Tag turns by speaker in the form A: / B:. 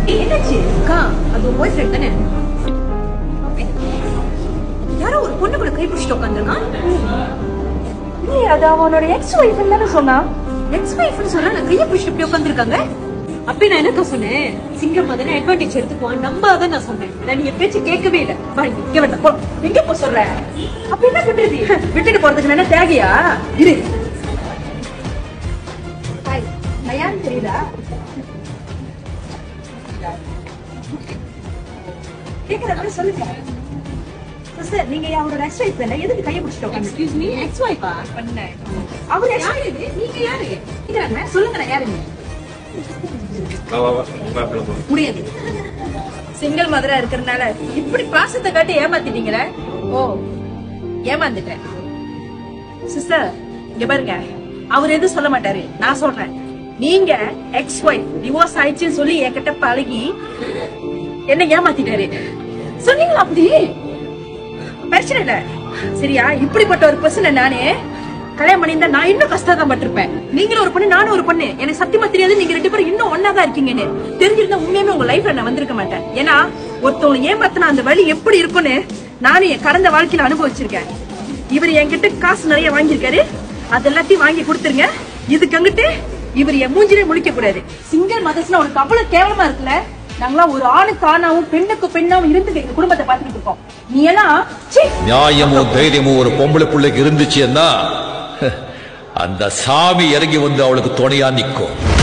A: என்னாச்சு அக்கா அது உன் பாய் ஃப்ரெண்ட் தானே யாரோ ஒரு பொண்ணு கூட கை பிடிச்சிட்டு உட்காந்துருக்கான்
B: இல்லையே அது அவனோட எக்ஸ் ஒய்ஃப் தானே சொன்னான்
A: எக்ஸ் ஒய்ஃப்னு சொல்ல நான் கையை பிடிச்சிட்டு இப்படி உட்காந்துருக்காங்க அப்ப நான் என்னக்கா சொன்னேன் சிங்கம் மாதிரி அட்வான்டேஜ் எடுத்துக்குவான் நம்பாதான் நான் சொன்னேன் நான் நீ பேச்சு கேட்கவே இல்ல வா இங்க, இங்க வேண்டாம் போ எங்க போ சொல்ற அப்ப என்ன பண்றது விட்டுட்டு போறதுக்கு என்ன தேவையா இரு
B: ஹாய் நான் யாருன்னு தெரியுதா கேக்குறத சொல்லுங்க சிஸ்டர் நீங்க அவரோட எக்ஸ் ஒய்ஃப் தானே எதுக்கு கையை பிடிச்சிட்டு உட்காந்து
A: எக்ஸ்கியூஸ் மீ எக்ஸ் ஒய்ஃபா
B: அவர்
A: யாரு இது நீங்க யாரு கேக்குறாங்க சொல்லுங்க நான் யாருங்க
C: வா வா வா வா வா, வா.
B: முடியாது சிங்கிள் மதரா இருக்கறனால இப்படி பாசத்தை காட்டி ஏமாத்திட்டீங்களே ஓ ஏமாந்துட்டேன் சிஸ்டர் இங்க பாருங்க அவர் எதுவும் சொல்ல மாட்டாரு நான் சொல்றேன் நீங்க எக்ஸ் ஒய்ஃப் டிவோர்ஸ் ஆயிடுச்சுன்னு சொல்லி என்கிட்ட பழகி என்ன ஏமாத்திட்டாரு சொன்னீங்களா அப்படி பிரச்சனை இல்ல சரியா இப்படிப்பட்ட ஒரு பர்சனை நானே கல்யாணம் பண்ணியிருந்தா நான் இன்னும் கஷ்டம் பட்டிருப்பேன் நீங்களும் ஒரு பொண்ணு நானும் ஒரு பொண்ணு எனக்கு சத்தியமா தெரியாது நீங்க ரெண்டு பேரும் இன்னும் ஒன்னா தான் இருக்கீங்கன்னு தெரிஞ்சிருந்தா உண்மையுமே உங்க லைஃப்ல நான் வந்திருக்க மாட்டேன் ஏன்னா ஒருத்தவங்க ஏமாத்தினா அந்த வழி எப்படி இருக்கும்னு நானும் என் கடந்த வாழ்க்கையில அனுபவிச்சிருக்கேன் இவர் என்கிட்ட காசு நிறைய வாங்கியிருக்காரு அது எல்லாத்தையும் வாங்கி கொடுத்துருங்க இதுக்கு அங்கிட்டு இவர் என் மூஞ்சிலே முழிக்க கூடாது சிங்கிள் மதர்ஸ்னா உனக்கு அவ்வளவு கேவலமா இருக்குல்ல நாங்களாம் ஒரு ஆணுக்கு ஆணாவும் பெண்ணுக்கு பெண்ணாவும் இருந்து எங்க குடும்பத்தை பாத்துக்கிட்டு இருக்கோம் நீ எல்லாம் சீ
D: நியாயமும் தைரியமும் ஒரு பொம்பளை பிள்ளைக்கு இருந்துச்சுன்னா அந்த சாமி இறங்கி வந்து அவளுக்கு துணையா நிக்கும்